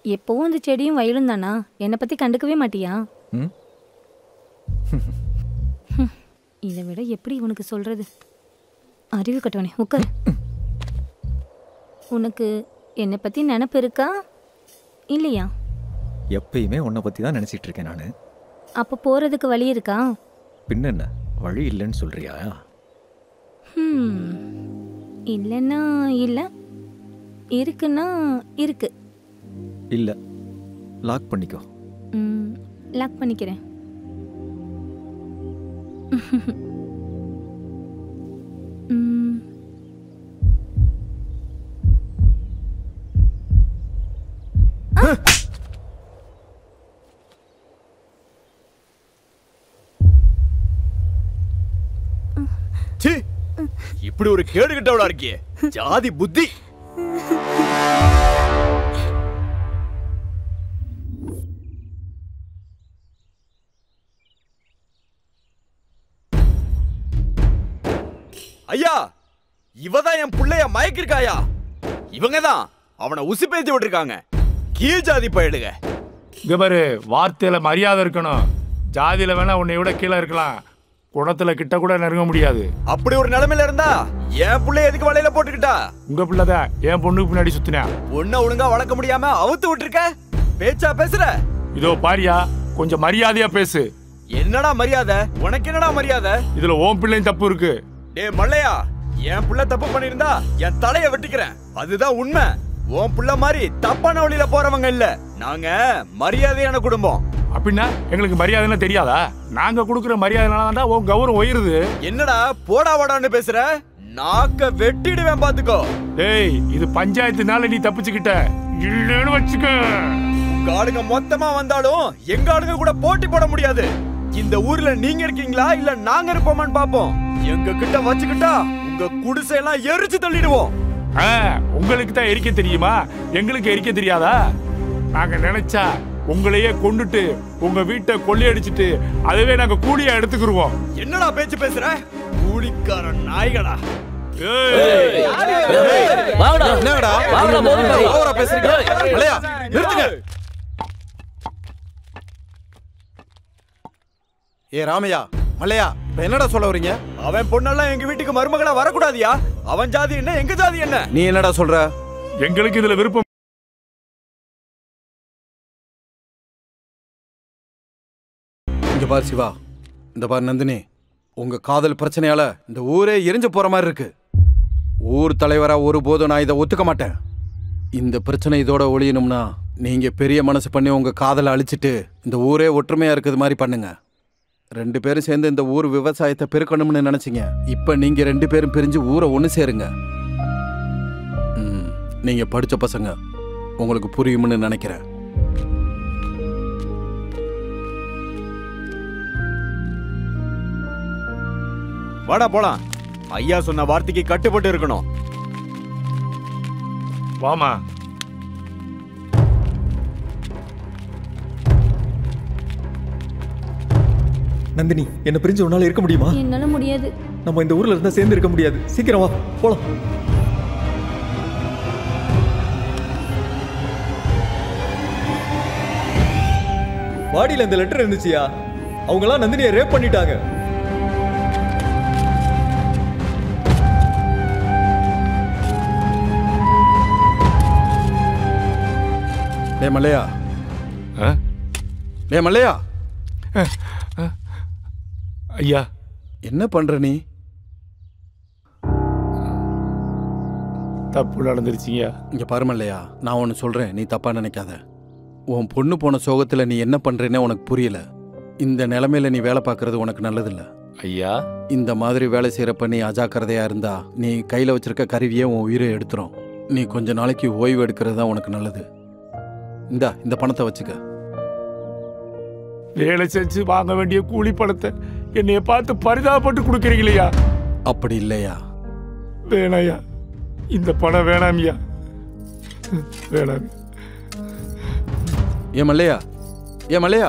எப்பவும் அந்த செடியும் வயலும் தானா என்னை பத்தி கண்டுக்கவே மாட்டியா ம் இதை விட எப்படி உனக்கு சொல்றது அறிவு கட்டவனே உட்காரு உனக்கு என்னை பத்தி நினப்பு இருக்கா இல்லையா எப்பயுமே உன்னை பற்றி தான் நினச்சிட்டு இருக்கேன் நான் அப்போ போறதுக்கு வழி இருக்கா பின்ன என்ன வழி இல்லைன்னு சொல்றியா ஹம். இல்லைன்னா இல்லை இருக்குன்னா இருக்கு இல்லை லாக் பண்ணிக்கோ ம், லாக் பண்ணிக்கிறேன் ம், ச்சீ இப்படி ஒரு கேடு கிட்டவளா இருக்கியே ஜாதி புத்தி ஐயா இவதான் என் புள்ளைய மயக்கிருக்காயா இவங்க தான் அவனை உசி பேத்தி விட்டுருக்காங்க கீழ் ஜாதி பயலுக இங்க பாரு வார்த்தையில மரியாதை இருக்கணும் ஜாதியில வேணா உன்னை விட கீழே இருக்கலாம் குணத்துல கிட்ட கூட நெருங்க முடியாது அப்படி ஒரு நிலைமையில இருந்தா என் புள்ளைய எதுக்கு வலையில போட்டுக்கிட்டா உங்க பிள்ளைதான் என் பொண்ணுக்கு பின்னாடி சுத்தினா உன்னை ஒழுங்கா வளர்க்க முடியாம அவுத்து விட்டுருக்க பேச்சா பேசுற இதோ பாரியா கொஞ்சம் மரியாதையா பேசு என்னடா மரியாதை உனக்கு என்னடா மரியாதை இதுல ஓன் பிள்ளையும் தப்பு இருக்கு டேய் மல்லையா என் புள்ள தப்பு பண்ணிருந்தா என் தலைய வெட்டிக்கிறேன் அதுதான் உண்மை உன் புள்ள மாதிரி தப்பான வழியில போறவங்க இல்ல நாங்க மரியாதையான குடும்பம் அப்படின்னா எங்களுக்கு மரியாதைன்னா தெரியாதா நாங்க கொடுக்குற மரியாதைனால தான் உன் கௌரவம் உயருது என்னடா போடா வாடான்னு பேசுற நாக்க வெட்டிடுவேன் பாத்துக்கோ டேய் இது பஞ்சாயத்துனால நீ தப்பிச்சுக்கிட்ட இல்லைன்னு வச்சுக்க உங்க ஆளுங்க மொத்தமா வந்தாலும் எங்க ஆளுங்க கூட போட்டி போட முடியாது இந்த ஊர்ல நீங்க இருக்கீங்களா இல்ல நாங்க இருப்போமான்னு பாப்போம் எங்க கிட்ட வச்சுக்கிட்டா உங்க குடிசை எல்லாம் எரிச்சு தள்ளிடுவோம் ஆ, உங்களுக்கு தான் எரிக்க தெரியுமா எங்களுக்கு எரிக்க தெரியாதா நாங்க நினைச்சா உங்களையே கொண்டுட்டு உங்க வீட்டை கொள்ளையடிச்சிட்டு அதுவே நாங்க கூலியா எடுத்துக்கிருவோம் என்னடா பேச்சு பேசுற கூலிக்கார நாய்களா என்னடா ஓவரா பேசுறீங்க மலையா நிறுத்துங்க ஏ ராமையா மலையா இப்ப என்னடா சொல்ல வரீங்க அவன் பொண்ணெல்லாம் எங்க வீட்டுக்கு மருமகளா வரக்கூடாதியா அவன் ஜாதி என்ன எங்க ஜாதி என்ன நீ என்னடா சொல்ற எங்களுக்கு இதுல விருப்பம் இங்க பாரு சிவா இந்த பாரு நந்தினி உங்க காதல் பிரச்சனையால இந்த ஊரே எரிஞ்சு போற மாதிரி இருக்கு ஊர் தலைவரா ஒருபோதும் நான் இதை ஒத்துக்க மாட்டேன் இந்த பிரச்சனை இதோட ஒழியணும்னா நீங்க பெரிய மனசு பண்ணி உங்க காதலை அழிச்சிட்டு இந்த ஊரே ஒற்றுமையா இருக்கிறது மாதிரி பண்ணுங்க ரெண்டு பேரும் சேர்ந்து இந்த ஊர் விவசாயத்தை பெருக்கணும்னு நினைச்சீங்க இப்ப நீங்க ரெண்டு பேரும் பிரிஞ்சு ஊரை ஒன்று சேருங்க ம், நீங்க படிச்ச பசங்க உங்களுக்கு புரியும்னு நினைக்கிறேன் வாடா போலாம் ஐயா சொன்ன வார்த்தைக்கு கட்டுப்பட்டு இருக்கணும் வாமா நந்தினி என்ன பிரிஞ்சு உன்னால இருக்க முடியுமா என்னால முடியாது நம்ம இந்த ஊர்ல இருந்தா சேர்ந்து இருக்க முடியாது சீக்கிரம் வா போலாம் பாடியில இந்த லெட்டர் இருந்துச்சியா அவங்களாம் நந்தினியை ரேப் பண்ணிட்டாங்க டே மல்லையா ஆ? டே மல்லையா ஐயா என்ன பண்ற நீ தப்பு நடந்துருச்சுங்க இங்க பாரு மல்லையா நான் ஒன்னு சொல்றேன் நீ தப்பா நினைக்காத உன் பொண்ணு போன சோகத்துல நீ என்ன பண்றேன்னு உனக்கு புரியல இந்த நிலைமையில நீ வேலை பார்க்கறது உனக்கு நல்லதில்ல ஐயா இந்த மாதிரி வேலை செய்யறப்ப நீ அஜாக்கிரதையா இருந்தா நீ கையில வச்சிருக்க கருவியே உன் உயிரை எடுத்துரும் நீ கொஞ்ச நாளைக்கு ஓய்வு எடுக்கிறது தான் உனக்கு நல்லது இந்தா இந்த பணத்தை வச்சுக்க வேலை செஞ்சு வாங்க வேண்டிய கூலி பணத்தை என்னைய பார்த்து பரிதாபப்பட்டு கொடுக்குறீங்களையா அப்படி இல்லையா வேணாயா இந்த பணம் வேணாமியா வேணாம் ஏ மல்லையா ஏ மல்லையா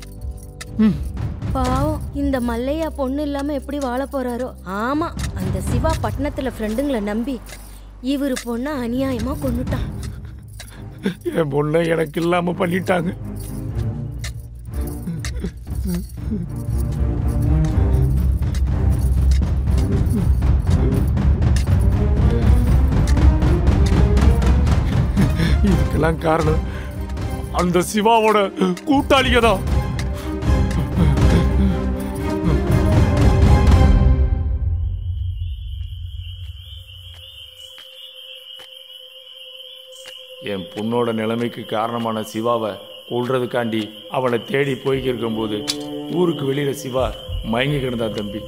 பாவம் இந்த மல்லையா பொண்ணு இல்லாம எப்படி வாழ போறாரோ ஆமா அந்த சிவா பட்டணத்துல ஃப்ரெண்டுங்களை நம்பி இவரு பொண்ண அநியாயமா கொன்னுட்டான் என் பொண்ணை எனக்கு இல்லாம பண்ணிட்டாங்க இதுக்கெல்லாம் காரணம் அந்த சிவாவோட கூட்டாளிக தான் என் பொண்ணோட நிலைமைக்கு காரணமான சிவாவை கொள்றதுக்காண்டி அவளை தேடி போய்க்கு இருக்கும்போது ஊருக்கு வெளியில சிவா மயங்கி கிடந்தா தம்பி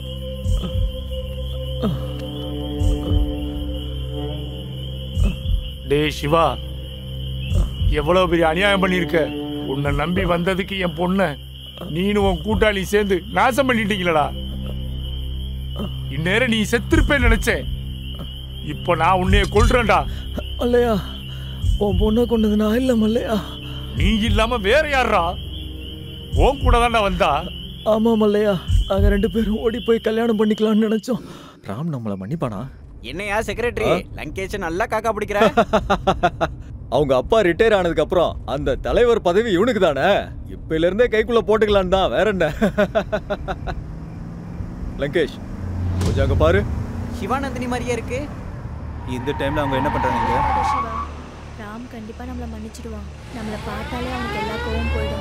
டேய் சிவா எவ்வளவு பெரிய அநியாயம் பண்ணியிருக்க உன்னை நம்பி வந்ததுக்கு என் பொண்ண நீனும் உன் கூட்டாளி சேர்ந்து நாசம் பண்ணிட்டீங்களடா இந்நேரம் நீ செத்திருப்பேன்னு நினைச்சேன் இப்போ நான் உன்னைய கொல்றேன்டா மல்லையா உன் பொண்ணை கொண்டது நான் இல்லை மல்லையா நீ இல்லாம வேற யாரா உன் கூட தான்டா வந்தா ஆமா மல்லையா நாங்க ரெண்டு பேரும் ஓடி போய் கல்யாணம் பண்ணிக்கலாம்னு நினைச்சோம் ராம் நம்மளை மன்னிப்பானா என்னையா செக்ரட்டரி லங்கேஷ் நல்லா காக்கா பிடிக்கிற அவங்க அப்பா ரிட்டையர் ஆனதுக்கு அப்புறம் அந்த தலைவர் பதவி இவனுக்கு தானே இப்பையில இருந்தே கைக்குள்ள போட்டுக்கலான்னு தான் வேற என்ன லங்கேஷ் கொஞ்சம் அங்க பாரு சிவானந்தினி மாதிரியே இருக்கு இந்த டைம்ல அவங்க என்ன பண்றாங்க சிவா ராம் கண்டிப்பா நம்மள மன்னிச்சிடுவான் நம்மள பார்த்தாலே அவனுக்கு எல்லா கோவம் போயிடும்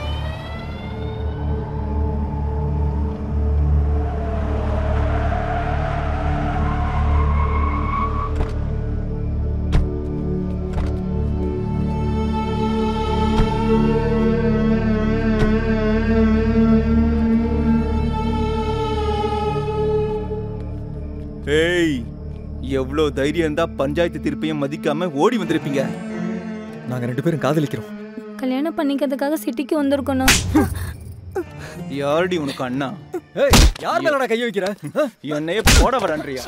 ஏய் எவ்வளோ தைரியம் இருந்தா பஞ்சாயத்து தீர்ப்பையும் மதிக்காம ஓடி வந்திருப்பீங்க நாங்க ரெண்டு பேரும் காதலிக்கிறோம் கல்யாணம் பண்ணிக்கிறதுக்காக சிட்டிக்கு வந்திருக்கோண்ணா யாரடி உனக்கு அண்ணா ஏய் யார் மேலடா கை வைக்கிற ஆ? என்னையே போட வரன்றியா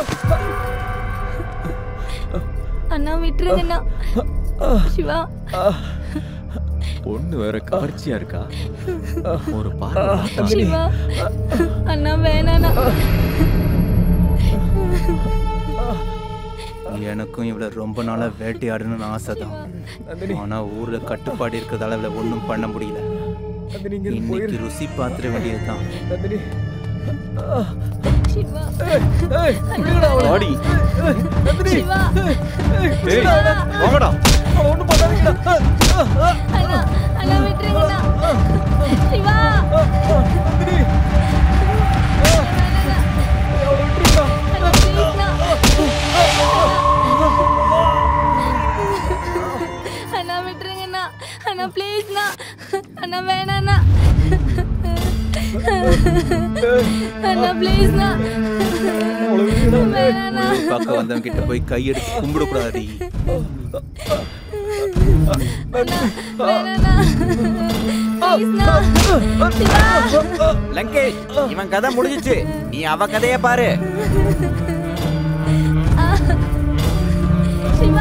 அண்ணா விட்டுருங்கண்ணா சிவா பொண்ணு வேற கவர்ச்சியா இருக்கா ஒரு பார்வை பார்த்தா சிவா அண்ணா வேணாண்ணா எனக்கும் இவ்வளவு ரொம்ப நாளா வேட்டையாடணும்னு ஆசைதான் ஆனா ஊர்ல கட்டுப்பாடு இருக்கிறதால இவளை ஒன்றும் பண்ண முடியல நந்தினி இங்க இருந்து போயிரு இன்னைக்கு ருசி பாத்திர வேண்டியதுதான் நந்தினி சிவா ஏய் விடுங்கடா அவளை. ஆடி நந்தினி சிவா ஏய் வாங்கடா அவளை ஒண்ணும் பண்ணாதீங்கடா ஆ, ஆ, ஆ. அண்ணா அண்ணா விட்டுருங்கண்ணா சிவா நந்தினி அவளை விட்டுருங்கடா அண்ணா ப்ளீஸ்ண்ணா அண்ணா விட்டுருங்கண்ணா அண்ணா ப்ளீஸ்ண்ணா அண்ணா வேணாண்ணா அண்ணா ப்ளீஸ்ண்ணா வேணாண்ணா பார்க்க வந்தவங்க கிட்ட போய் கையெடுத்து கும்பிடக்கூடாது வேணாண்ணா ப்ளீஸ்ண்ணா சிவா லங்கேஷ் இவன் கதை முடிஞ்சிச்சு நீ அவ கதைய பாரு சிவா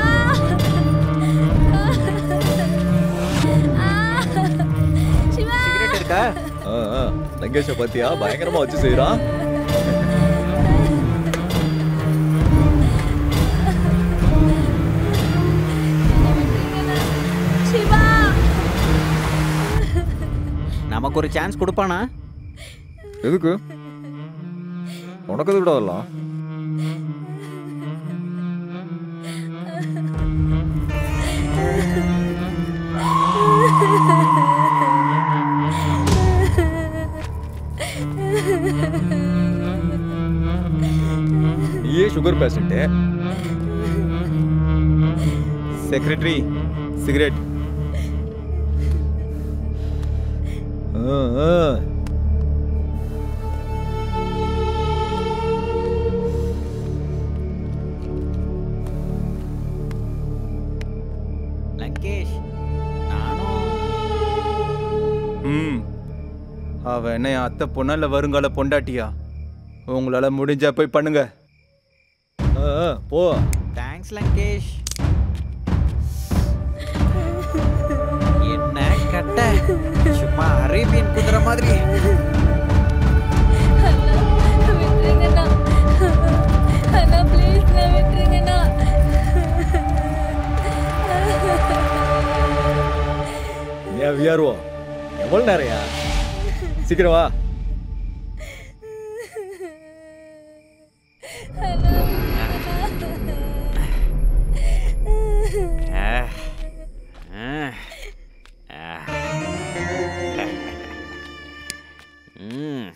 சிவா சிகரெட் இருக்கா ஆ, ஆ. லங்கேஷ பாத்தியா பயங்கரமா வச்சு செய்யறான் சிவா நமக்கு ஒரு சான்ஸ் கொடுப்பானா எதுக்கு உனக்கு எதுக்குடா வரலாம் நீயே சுகர் பேஷண்ட்டு செக்ரட்டரி சிகரெட் ஆ, ஆ. லங்கேஷ் நானும் ம் அவ என்ன என் அத்தை பொண்ணா இல்ல வருங்கால பொண்டாட்டியா உங்களால முடிஞ்சா போய் பண்ணுங்க ஆ, ஆ, போ தேங்க்ஸ் லங்கேஷ் என்ன கட்ட சும்மா அரேபியன் குதிரை மாதிரி விட்டுருங்கண்ணா அண்ணா ப்ளீஸ்ண்ணா விட்டுருங்கண்ணா நேரம் எவ்வளவு நேரம்யா சீக்கிரம் வா ம்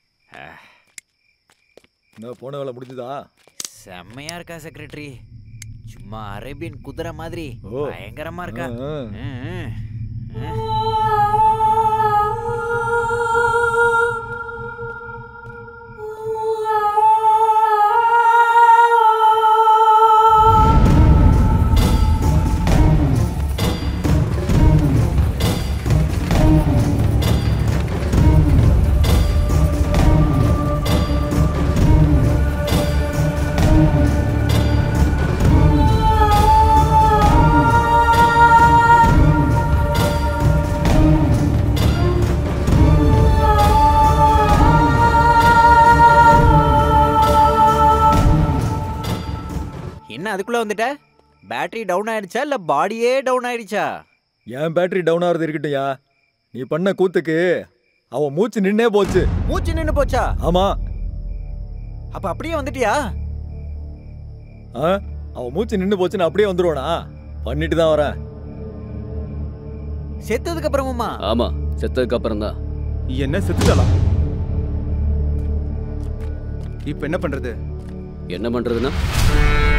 என்ன போன வேலை முடிஞ்சுதா செம்மையா இருக்கா செக்ரட்டரி சும்மா அரேபியன் குதிரை மாதிரி ஓ. பயங்கரமா இருக்கா ஆ, ஆ. ம், ம், ம். என்ன அதுக்குள்ள வந்துட்ட பேட்டரி டவுன் ஆயிடுச்சா இல்ல பாடியே டவுன் ஆயிடுச்சா என் பேட்டரி டவுன் ஆகிறது இருக்கட்டும்யா நீ பண்ண கூத்துக்கு அவன் மூச்சு நின்னே போச்சு மூச்சு நின்னு போச்சா ஆமா அப்ப அப்படியே வந்துட்டியா ஆ அவன் மூச்சு நின்னு போச்சுன்னு அப்படியே வந்துருவானா பண்ணிட்டு தான் வரேன் செத்ததுக்கு அப்புறமுமா ஆமா செத்ததுக்கு அப்புறம் தான் என்ன செத்துட்டாளா இப்ப என்ன பண்றது என்ன பண்றதுன்னா